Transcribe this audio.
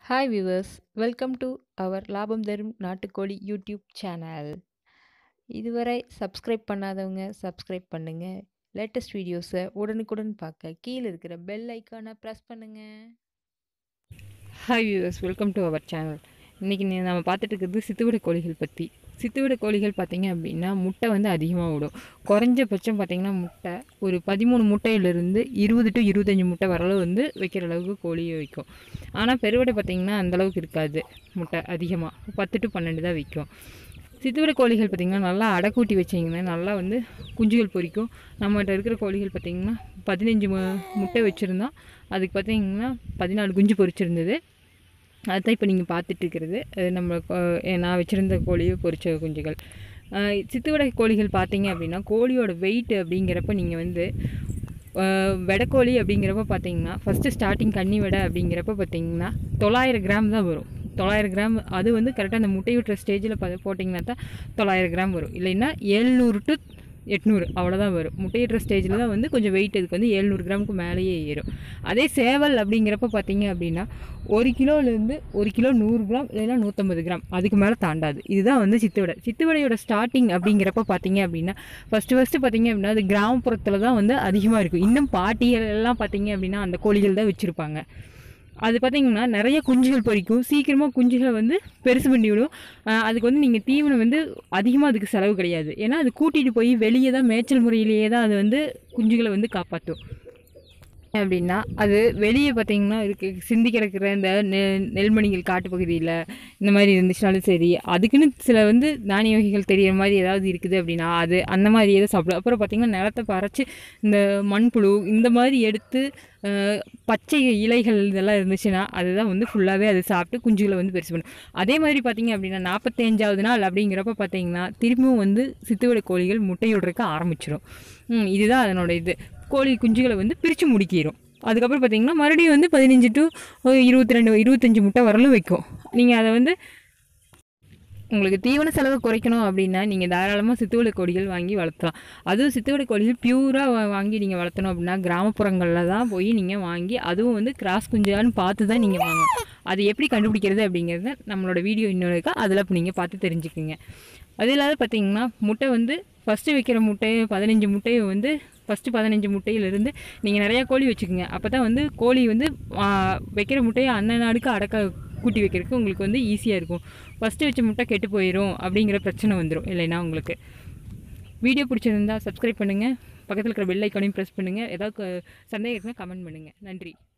hi viewers welcome to our லாபம் தரும் நாட்டுக்கோழி யூடியூப் சேனல் இதுவரை சப்ஸ்கிரைப் பண்ணாதவங்க சப்ஸ்கிரைப் பண்ணுங்கள் லேட்டஸ்ட் வீடியோஸை உடனுக்குடன் பார்க்க கீழே இருக்கிற பெல் ஐக்கானை ப்ரெஸ் பண்ணுங்கள் hi viewers welcome to our channel இன்றைக்கி நம்ம பார்த்துட்டு இருக்கிறது சித்துவிட கோழிகள் பற்றி சித்துவிட கோழிகள் பார்த்திங்க அப்படின்னா முட்டை வந்து அதிகமாக விடும் குறைஞ்சபட்சம் பார்த்திங்கன்னா முட்டை ஒரு பதிமூணு முட்டையிலிருந்து இருபது டு இருபத்தஞ்சி முட்டை வரளவு வந்து வைக்கிற அளவுக்கு கோழியை வைக்கும் ஆனால் பெருவிடை பார்த்திங்கன்னா அந்தளவுக்கு இருக்காது முட்டை அதிகமாக பத்து டு பன்னெண்டு தான் வைக்கும் சித்துவிட கோழிகள் பார்த்திங்கன்னா நல்லா அடைக்கூட்டி வச்சிங்கன்னா நல்லா வந்து குஞ்சுகள் பொரிக்கும் நம்மகிட்ட இருக்கிற கோழிகள் பார்த்திங்கன்னா பதினஞ்சு மு முட்டை வச்சுருந்தோம் அதுக்கு பார்த்திங்கன்னா பதினாலு குஞ்சு பொரிச்சிருந்தது அதுதான் இப்போ நீங்கள் பார்த்துட்டு இருக்கிறது அது நம்ம கோ- நான் வச்சுருந்த கோழியை பொரிச்ச குஞ்சுகள் அஹ் சித்துவடை கோழிகள் பார்த்தீங்க அப்படின்னா கோழியோட வெயிட் அப்படிங்கிறப்ப நீங்கள் வந்து அஹ் வெடைக்கோழி அப்படிங்கிறப்ப பார்த்தீங்கன்னா ஃபஸ்ட்டு ஸ்டார்டிங் கன்னி வெடை அப்படிங்கிறப்ப பார்த்தீங்கன்னா தொள்ளாயிரம் கிராம் தான் வரும் தொள்ளாயிரம் கிராம் அது வந்து கரெக்டாக அந்த முட்டை விட்டுற ஸ்டேஜில் பார்த்து போட்டிங்கன்னா தான் தொள்ளாயிரம் கிராம் வரும் இல்லைன்னா ஏழ்நூறு டு எட்நூறு அவ்வளோதான் வரும் முட்டையிடுற ஸ்டேஜில் தான் வந்து கொஞ்சம் வெயிட் இதுக்கு வந்து ஏழ்நூறு கிராமுக்கு மேலேயே ஏறும் அதே சேவல் அப்படிங்கிறப்ப பார்த்தீங்க அப்படின்னா ஒரு கிலோலேருந்து ஒரு கிலோ நூறு கிராம் இல்லைன்னா நூற்றம்பது கிராம் அதுக்கு மேலே தாண்டாது இதுதான் வந்து சித்துவடை சித்துவடையோட ஸ்டார்டிங் அப்படிங்கிறப்ப பார்த்தீங்க அப்படின்னா ஃபஸ்ட்டு ஃபஸ்ட்டு பார்த்தீங்க அப்படின்னா அது கிராமப்புறத்தில் தான் வந்து அதிகமாக இருக்கும் இன்னும் பாட்டிகள் எல்லாம் பார்த்தீங்க அப்படின்னா அந்த கோழிகள் தான் வச்சுருப்பாங்க அது பார்த்தீங்கன்னா நிறைய குஞ்சுகள் பொரிக்கும் சீக்கிரமாக குஞ்சுகளை வந்து பெருசு பண்ணி விடும் ஆஹ் அதுக்கு வந்து நீங்கள் தீவனம் வந்து அதிகமாக அதுக்கு செலவு கிடையாது ஏன்னா அது கூட்டிகிட்டு போய் வெளியே தான் மேய்ச்சல் முறையிலேயே தான் அது வந்து குஞ்சுகளை வந்து காப்பாற்றும் அப்படின்னா அது வெளியே பார்த்தீங்கன்னா இருக்கு சிந்தி கிடக்கிற இந்த நெ நெல்மணிகள் காட்டு பகுதியில் இந்த மாதிரி இருந்துச்சுனாலும் சரி அதுக்குன்னு சில வந்து தானிய வகைகள் தெரியிற மாதிரி ஏதாவது இருக்குது அப்படின்னா அது அந்த மாதிரி எதை சாப்பிடும் அப்புறம் பார்த்தீங்கன்னா நிலத்தை பறைச்சி இந்த மண்புழு இந்த மாதிரி எடுத்து அஹ், பச்சை இலைகள் இதெல்லாம் இருந்துச்சுன்னா அதுதான் வந்து ஃபுல்லாகவே அது சாப்பிட்டு குஞ்சுகளை வந்து பெருசு பண்ணும் அதே மாதிரி பார்த்தீங்க அப்படின்னா நாற்பத்தஞ்சாவது நாள் அப்படிங்கிறப்ப பார்த்தீங்கன்னா திரும்பவும் வந்து சித்துவிட கோழிகள் முட்டையிடுறதுக்கு ஆரம்பிச்சிடும் ம், இதுதான் அதனோட இது கோழி குஞ்சுகளை வந்து பிரித்து முடிக்கிடும் அதுக்கப்புறம் பார்த்தீங்கன்னா மறுபடியும் வந்து பதினஞ்சு டு இருபத்தி ரெண்டு இருபத்தஞ்சி முட்டை வரலும் வைக்கும் நீங்கள் அதை வந்து உங்களுக்கு தீவன செலவு குறைக்கணும் அப்படின்னா நீங்கள் தாராளமாக சித்துவடை கோழிகள் வாங்கி வளர்த்தலாம் அதுவும் சித்துவடை கோழிகள் பியூராக வாங்கி நீங்கள் வளர்த்தணும் அப்படின்னா கிராமப்புறங்களில் தான் போய் நீங்கள் வாங்கி அதுவும் வந்து கிராஸ் குஞ்சான்னு பார்த்து தான் நீங்கள் வாங்கணும் அது எப்படி கண்டுபிடிக்கிறது அப்படிங்கிறத நம்மளோட வீடியோ இன்னொரு இருக்கா அதில் நீங்கள் பார்த்து தெரிஞ்சுக்குங்க அது இல்லாத பார்த்தீங்கன்னா முட்டை வந்து ஃபஸ்ட்டு வைக்கிற முட்டையை பதினஞ்சு முட்டையை வந்து ஃபஸ்ட்டு பதினஞ்சு முட்டையிலிருந்து நீங்கள் நிறையா கோழி வச்சுக்கோங்க அப்போ தான் வந்து கோழி வந்து ஆ, வைக்கிற முட்டையை அன்ன நாடுக்கு அடக்க கூட்டி வைக்கிறதுக்கு உங்களுக்கு வந்து ஈஸியாக இருக்கும் ஃபஸ்ட்டு வச்ச முட்டை கெட்டு போயிடும் அப்படிங்கிற பிரச்சனை வந்துடும் இல்லைன்னா உங்களுக்கு வீடியோ பிடிச்சிருந்தா சப்ஸ்கிரைப் பண்ணுங்கள் பக்கத்தில் இருக்கிற பெல் ஐக்கானையும் ப்ரெஸ் பண்ணுங்கள் ஏதாவது க- சந்தேகம் இருக்குன்னா கமெண்ட் பண்ணுங்கள் நன்றி